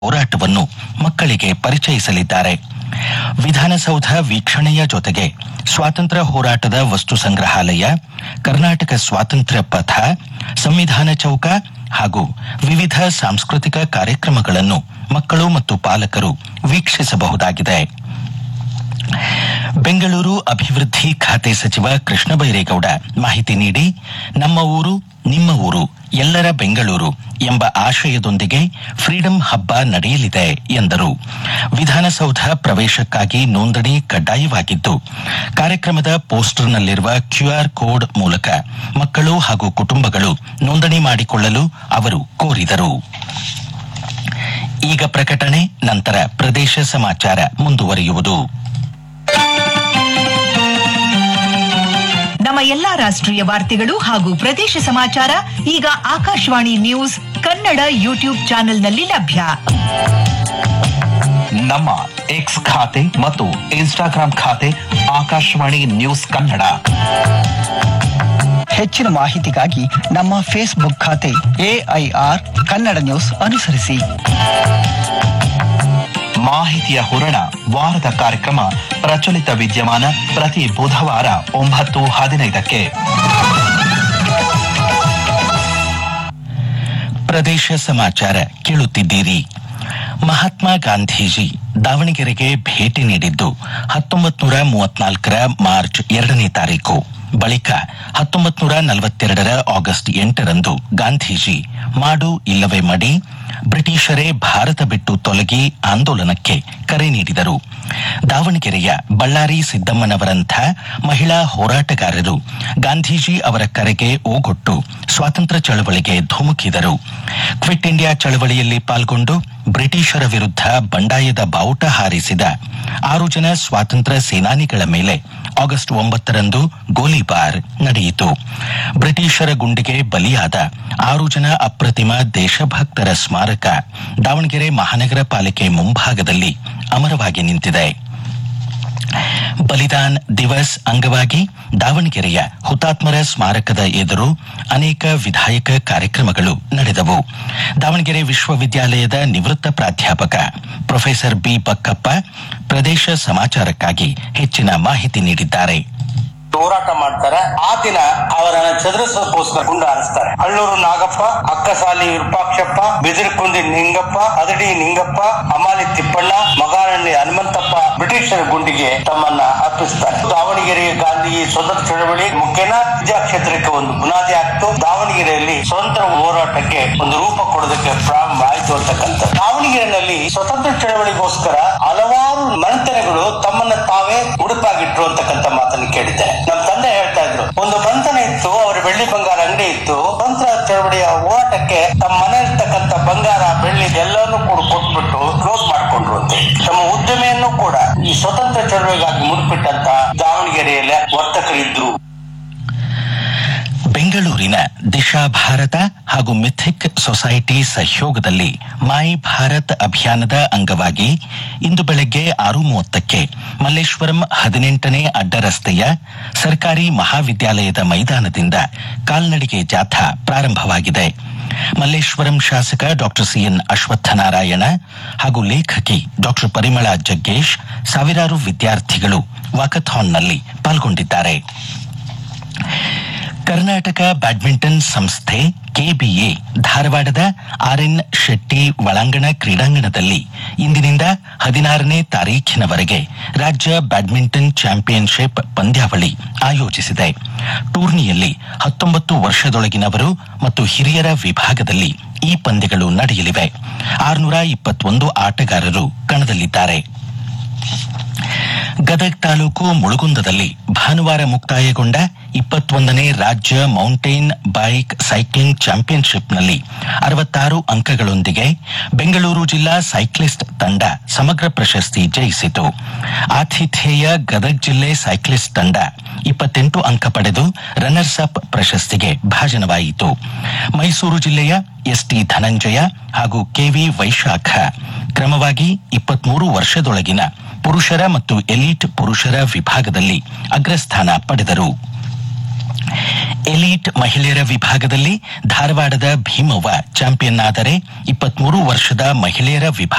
ಹೋರಾಟವನ್ನು ಮಕ್ಕಳಿಗೆ ಪರಿಚಯಿಸಲಿದ್ದಾರೆ ವಿಧಾನಸೌಧ ವೀಕ್ಷಣೆಯ ಜೊತೆಗೆ ಸ್ವಾತಂತ್ರ್ಯ ಹೋರಾಟದ ವಸ್ತು ಸಂಗ್ರಹಾಲಯ ಕರ್ನಾಟಕ ಸ್ವಾತಂತ್ರ್ಯ ಪಥ ಸಂವಿಧಾನ ಚೌಕ ಹಾಗೂ ವಿವಿಧ ಸಾಂಸ್ಕೃತಿಕ ಕಾರ್ಯಕ್ರಮಗಳನ್ನು ಮಕ್ಕಳು ಮತ್ತು ಪಾಲಕರು ವೀಕ್ಷಿಸಬಹುದಾಗಿದೆ ಬೆಂಗಳೂರು ಅಭಿವೃದ್ಧಿ ಖಾತೆ ಸಚಿವ ಕೃಷ್ಣ ಬೈರೇಗೌಡ ಮಾಹಿತಿ ನೀಡಿ ನಮ್ಮ ಊರು ನಿಮ್ಮ ಊರು ಎಲ್ಲರ ಬೆಂಗಳೂರು ಎಂಬ ಆಶಯದೊಂದಿಗೆ ಫ್ರೀಡಂ ಹಬ್ಬ ನಡೆಯಲಿದೆ ಎಂದರು ವಿಧಾನಸೌಧ ಪ್ರವೇಶಕ್ಕಾಗಿ ನೋಂದಣಿ ಕಡ್ಡಾಯವಾಗಿದ್ದು ಕಾರ್ಯಕ್ರಮದ ಪೋಸ್ಟರ್ನಲ್ಲಿರುವ ಕ್ಯೂಆರ್ ಕೋಡ್ ಮೂಲಕ ಮಕ್ಕಳು ಹಾಗೂ ಕುಟುಂಬಗಳು ನೋಂದಣಿ ಮಾಡಿಕೊಳ್ಳಲು ಅವರು ಕೋರಿದರು ಈಗ ಪ್ರಕಟಣೆ ನಂತರ ಪ್ರದೇಶ ಸಮಾಚಾರ ಮುಂದುವರಿಯುವುದು ನಮ್ಮ ಎಲ್ಲಾ ರಾಷ್ಟ್ರೀಯ ವಾರ್ತೆಗಳು ಹಾಗೂ ಪ್ರದೇಶ ಸಮಾಚಾರ ಈಗ ಆಕಾಶವಾಣಿ ನ್ಯೂಸ್ ಕನ್ನಡ ಯೂಟ್ಯೂಬ್ ಚಾನೆಲ್ನಲ್ಲಿ ಲಭ್ಯ ನಮ್ಮ ಎಕ್ಸ್ ಖಾತೆ ಮತ್ತು ಇನ್ಸ್ಟಾಗ್ರಾಂ ಖಾತೆ ಆಕಾಶವಾಣಿ ನ್ಯೂಸ್ ಕನ್ನಡ ಹೆಚ್ಚಿನ ಮಾಹಿತಿಗಾಗಿ ನಮ್ಮ ಫೇಸ್ಬುಕ್ ಖಾತೆ ಎಐಆರ್ ಕನ್ನಡ ನ್ಯೂಸ್ ಅನುಸರಿಸಿ ಮಾಹಿತಿಯ ಹೊರಣ ವಾರದ ಕಾರ್ಯಕ್ರಮ ಪ್ರಚಲಿತ ವಿದ್ಯಮಾನ ಪ್ರತಿ ಬುಧವಾರ ಒಂಬತ್ತು ಹದಿನೈದಕ್ಕೆ ಪ್ರದೇಶ ಸಮಾಚಾರ ಕೇಳುತ್ತಿದ್ದೀರಿ ಮಹಾತ್ಮ ಗಾಂಧೀಜಿ ದಾವಣಗೆರೆಗೆ ಭೇಟಿ ನೀಡಿದ್ದು ಹತ್ತೊಂಬತ್ತು ನೂರ ಮೂವತ್ನಾಲ್ಕರ ಮಾರ್ಚ್ ಎರಡನೇ ತಾರೀಕು ಬಳಿಕ ಹತ್ತೊಂಬತ್ತು ನೂರ ನಲವತ್ತೆರಡರ ಆಗಸ್ಟ್ ಎಂಟರಂದು ಗಾಂಧೀಜಿ ಮಾಡು ಇಲ್ಲವೇ ಮಡಿ ಬ್ರಿಟಿಷರೇ ಭಾರತ ಬಿಟ್ಟು ತೊಲಗಿ ಆಂದೋಲನಕ್ಕೆ ಕರೆ ನೀಡಿದರು ದಾವಣಗೆರೆಯ ಬಳ್ಳಾರಿ ಸಿದ್ದಮ್ಮನವರಂಥ ಮಹಿಳಾ ಹೋರಾಟಗಾರರು ಗಾಂಧೀಜಿ ಅವರ ಕರೆಗೆ ಓಗೊಟ್ಟು ಸ್ವಾತಂತ್ರ್ಯ ಚಳವಳಿಗೆ ಧುಮುಕಿದರು ಕ್ವಿಟ್ ಇಂಡಿಯಾ ಚಳವಳಿಯಲ್ಲಿ ಪಾಲ್ಗೊಂಡು ಬ್ರಿಟಿಷರ ವಿರುದ್ಧ ಬಂಡಾಯದ ಬಾವುಟ ಹಾರಿಸಿದ ಆರು ಜನ ಸ್ವಾತಂತ್ರ್ಯ ಸೇನಾನಿಗಳ ಮೇಲೆ ಆಗಸ್ಟ್ ಒಂಬತ್ತರಂದು ಗೋಲಿಬಾರ್ ನಡೆಯಿತು ಬ್ರಿಟಿಷರ ಗುಂಡಿಗೆ ಬಲಿಯಾದ ಆರು ಜನ ಅಪ್ರತಿಮ ದೇಶಭಕ್ತರ ಸ್ಮಾರಕ ದಾವಣಗೆರೆ ಮಹಾನಗರ ಪಾಲಿಕೆ ಮುಂಭಾಗದಲ್ಲಿ ಅಮರವಾಗಿ ನಿಂತಿದೆ ಬಲಿದಾನ್ ದಿವಸ್ ಅಂಗವಾಗಿ ದಾವಣಗೆರೆಯ ಹುತಾತ್ಮರ ಸ್ಮಾರಕದ ಎದುರು ಅನೇಕ ವಿಧಾಯಕ ಕಾರ್ಯಕ್ರಮಗಳು ನಡೆದವು ದಾವಣಗೆರೆ ವಿಶ್ವವಿದ್ಯಾಲಯದ ನಿವೃತ್ತ ಪ್ರಾಧ್ಯಾಪಕ ಪ್ರೊಫೆಸರ್ ಬಿ ಬಕ್ಕಪ್ಪ ಪ್ರದೇಶ ಸಮಾಚಾರಕ್ಕಾಗಿ ಹೆಚ್ಚಿನ ಮಾಹಿತಿ ನೀಡಿದ್ದಾರೆ ಹೋರಾಟ ಮಾಡ್ತಾರೆ ಆ ದಿನ ಅವರನ್ನ ಚದುರಿಸೋದಕ್ಕೋಸ್ಕರ ಗುಂಡು ಹಾರಿಸ್ತಾರೆ ಹಳ್ಳೂರು ನಾಗಪ್ಪ ಅಕ್ಕಸಾಲಿ ವಿರೂಪಾಕ್ಷಪ್ಪ ಬಿದಿರುಕುಂದಿ ನಿಂಗಪ್ಪ ಅದಡಿ ನಿಂಗಪ್ಪ ಅಮಾಲಿ ತಿಪ್ಪಣ್ಣ ಮಗಾರಣ್ಯ ಹನುಮಂತಪ್ಪ ಬ್ರಿಟಿಷರ ಗುಂಡಿಗೆ ತಮ್ಮನ್ನ ಅರ್ಪಿಸ್ತಾರೆ ದಾವಣಗೆರೆ ಗಾಂಧಿ ಸ್ವತಂತ್ರ ಚಳವಳಿ ಮುಖ್ಯನ ವಿದ್ಯಾಕ್ಷೇತ್ರಕ್ಕೆ ಒಂದು ಬುನಾದಿ ಆಗ್ತು ದಾವಣಗೆರೆಯಲ್ಲಿ ಸ್ವತಂತ್ರ ಹೋರಾಟಕ್ಕೆ ಒಂದು ರೂಪ ಕೊಡೋದಕ್ಕೆ ಪ್ರಾರಂಭ ಆಯ್ತು ಅಂತಕ್ಕಂಥ ದಾವಣಗೆರೆಯಲ್ಲಿ ಸ್ವತಂತ್ರ ಚಳವಳಿಗೋಸ್ಕರ ಹಲವಾರು ಮನೆತನಗಳು ತಮ್ಮನ್ನ ತಾವೇ ಉಡುಪಾಗಿಟ್ರು ಅಂತಕ್ಕಂಥ ಮಾತನ್ನು ಕೇಳಿದ್ದೇನೆ ನಮ್ಮ ತಂದೆ ಹೇಳ್ತಾ ಇದ್ರು ಒಂದು ಬಂಧನ ಇತ್ತು ಅವರ ಬೆಳ್ಳಿ ಬಂಗಾರ ಅಂಗಡಿ ಇತ್ತು ಸ್ವತಂತ್ರ ಚಳವಳಿಯ ಹೋರಾಟಕ್ಕೆ ತಮ್ಮ ಮನೆ ಇರ್ತಕ್ಕಂಥ ಬಂಗಾರ ಬೆಳ್ಳಿ ಎಲ್ಲಾನು ಕೂಡ ಕೊಟ್ಬಿಟ್ಟು ಕ್ಲೋಸ್ ಮಾಡ್ಕೊಂಡ್ರು ಅಂತೆ ತಮ್ಮ ಉದ್ಯಮೆಯನ್ನು ಕೂಡ ಈ ಸ್ವತಂತ್ರ ಚಳವಳಿಗಾಗಿ ಮುಡಿಪಿಟ್ಟಂತ ದಾವಣಗೆರೆಯಲ್ಲಿ ವರ್ತಕರಿದ್ರು ಬೆಂಗಳೂರಿನ ದಿಶಾ ಭಾರತ ಹಾಗೂ ಮಿಥಿಕ್ ಸೊಸೈಟಿ ಸಹಯೋಗದಲ್ಲಿ ಮೈ ಭಾರತ್ ಅಭಿಯಾನದ ಅಂಗವಾಗಿ ಇಂದು ಬೆಳಗ್ಗೆ ಆರು ಮೂವತ್ತಕ್ಕೆ ಮಲ್ಲೇಶ್ವರಂ ಹದಿನೆಂಟನೇ ಅಡ್ಡ ರಸ್ತೆಯ ಸರ್ಕಾರಿ ಮಹಾವಿದ್ಯಾಲಯದ ಮೈದಾನದಿಂದ ಕಾಲ್ನಡಿಗೆ ಜಾಥಾ ಪ್ರಾರಂಭವಾಗಿದೆ ಮಲ್ಲೇಶ್ವರಂ ಶಾಸಕ ಡಾಕ್ಟರ್ ಸಿಎನ್ ಅಶ್ವತ್ಥನಾರಾಯಣ ಹಾಗೂ ಲೇಖಕಿ ಡಾಕ್ಟರ್ ಪರಿಮಳಾ ಜಗ್ಗೇಶ್ ಸಾವಿರಾರು ವಿದ್ಯಾರ್ಥಿಗಳು ವಾಕಥಾನ್ನಲ್ಲಿ ಪಾಲ್ಗೊಂಡಿದ್ದಾರೆ ಕರ್ನಾಟಕ ಬ್ಯಾಡ್ಮಿಂಟನ್ ಸಂಸ್ಥೆ ಕೆಬಿಎ ಧಾರವಾಡದ ಆರ್ಎನ್ ಶೆಟ್ಟಿ ಒಳಾಂಗಣ ಕ್ರೀಡಾಂಗಣದಲ್ಲಿ ಇಂದಿನಿಂದ ಹದಿನಾರನೇ ತಾರೀಖಿನವರೆಗೆ ರಾಜ್ಯ ಬ್ಯಾಡ್ಮಿಂಟನ್ ಚಾಂಪಿಯನ್ಶಿಪ್ ಪಂದ್ಯಾವಳಿ ಆಯೋಜಿಸಿದೆ ಟೂರ್ನಿಯಲ್ಲಿ ಹತ್ತೊಂಬತ್ತು ವರ್ಷದೊಳಗಿನವರು ಮತ್ತು ಹಿರಿಯರ ವಿಭಾಗದಲ್ಲಿ ಈ ಪಂದ್ಯಗಳು ನಡೆಯಲಿವೆ ಆರುನೂರ ಇಪ್ಪತ್ತೊಂದು ಆಟಗಾರರು ಕಣದಲ್ಲಿದ್ದಾರೆ ಗದಗ್ ತಾಲೂಕು ಮುಳುಗುಂದದಲ್ಲಿ ಭಾನುವಾರ ಮುಕ್ತಾಯಗೊಂಡ ಇಪ್ಪತ್ತೊಂದನೇ ರಾಜ್ಯ ಮೌಂಟೇನ್ ಬೈಕ್ ಸೈಕ್ಲಿಂಗ್ ಚಾಂಪಿಯನ್ಶಿಪ್ನಲ್ಲಿ ಅರವತ್ತಾರು ಅಂಕಗಳೊಂದಿಗೆ ಬೆಂಗಳೂರು ಜಿಲ್ಲಾ ಸೈಕ್ಲಿಸ್ಟ್ ತಂಡ ಸಮಗ್ರ ಪ್ರಶಸ್ತಿ ಜಯಿಸಿತು ಆತಿಥೇಯ ಗದಗ್ ಜಿಲ್ಲೆ ಸೈಕ್ಲಿಸ್ಟ್ ತಂಡ ಇಪ್ಪತ್ತೆಂಟು ಅಂಕ ಪಡೆದು ರನ್ನರ್ಸ್ ಅಪ್ ಪ್ರಶಸ್ತಿಗೆ ಭಾಜನವಾಯಿತು ಮೈಸೂರು ಜಿಲ್ಲೆಯ ಎಸ್ಟಿ ಧನಂಜಯ ಹಾಗೂ ಕೆವಿ ವೈಶಾಖ ಕ್ರಮವಾಗಿ ಇಪ್ಪತ್ಮೂರು ವರ್ಷದೊಳಗಿನ ಪುರುಷರ ಮತ್ತು ಎಲೀಟ್ ಪುರುಷರ ವಿಭಾಗದಲ್ಲಿ ಅಗ್ರಸ್ಥಾನ ಪಡೆದರು ಎಲೀಟ್ ಮಹಿಳೆಯರ ವಿಭಾಗದಲ್ಲಿ ಧಾರವಾಡದ ಭೀಮವ್ವ ಚಾಂಪಿಯನ್ ಆದರೆ ಇಪ್ಪತ್ಮೂರು ವರ್ಷದ ಮಹಿಳೆಯರ ವಿಭಾಗ